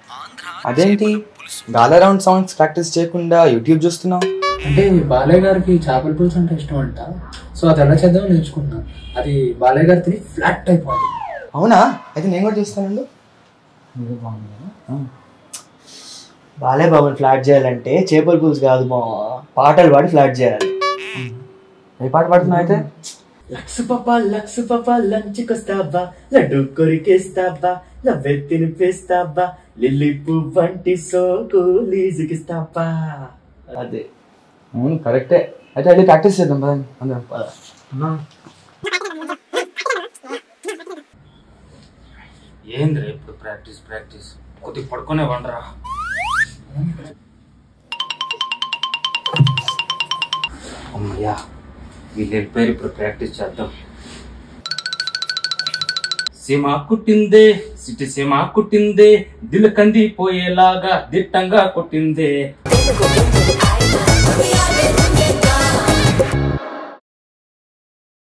అదేంటి గాలా round songs practice చేయకుండా యూట్యూబ్ చూస్తున్నావు అంటే బాలయ్య గారికి చేపల పులుసు అంటే ఇష్టం అంట సో అది ఎలా చేద్దాం నేర్చుకున్నా అది బాలయ్య గారి తిని ఫ్లాట్ అయిపోయింది అవునా అయితే నేను కూడా చూస్తానండి బాలే బాబుని ఫ్లాట్ చేయాలంటే చేపల పులుసు కాదు మా పాటలు పాడి ఫ్లాట్ చేయాలి ఏ పాట పాడుతున్నావు అయితే లక్స్ పాప లక్స్ పాప లంచ్ కొస్తావా లడ్డు కొరికేస్తావా లవ్వే తినిపిస్తావా లిల్లీ పువ్వు వంటి సోకు లీజుకిస్తావా అదే అవును కరెక్టే అయితే వెళ్ళి ప్రాక్టీస్ చేద్దాం పదండి అందరం పద ఏంద్రా ఇప్పుడు ప్రాక్టీస్ ప్రాక్టీస్ కొద్దిగా పడుకునే వండరా అమ్మయ్యా వీళ్ళు వెళ్ళిపోయారు ఇప్పుడు ప్రాక్టీస్ చేద్దాం సీమా కుట్టిందే సిటి సీమా కుట్టిందే దిల్ కందిపోయేలాగా దిట్టంగా కొట్టిందే Baby, go get to the island. We are living it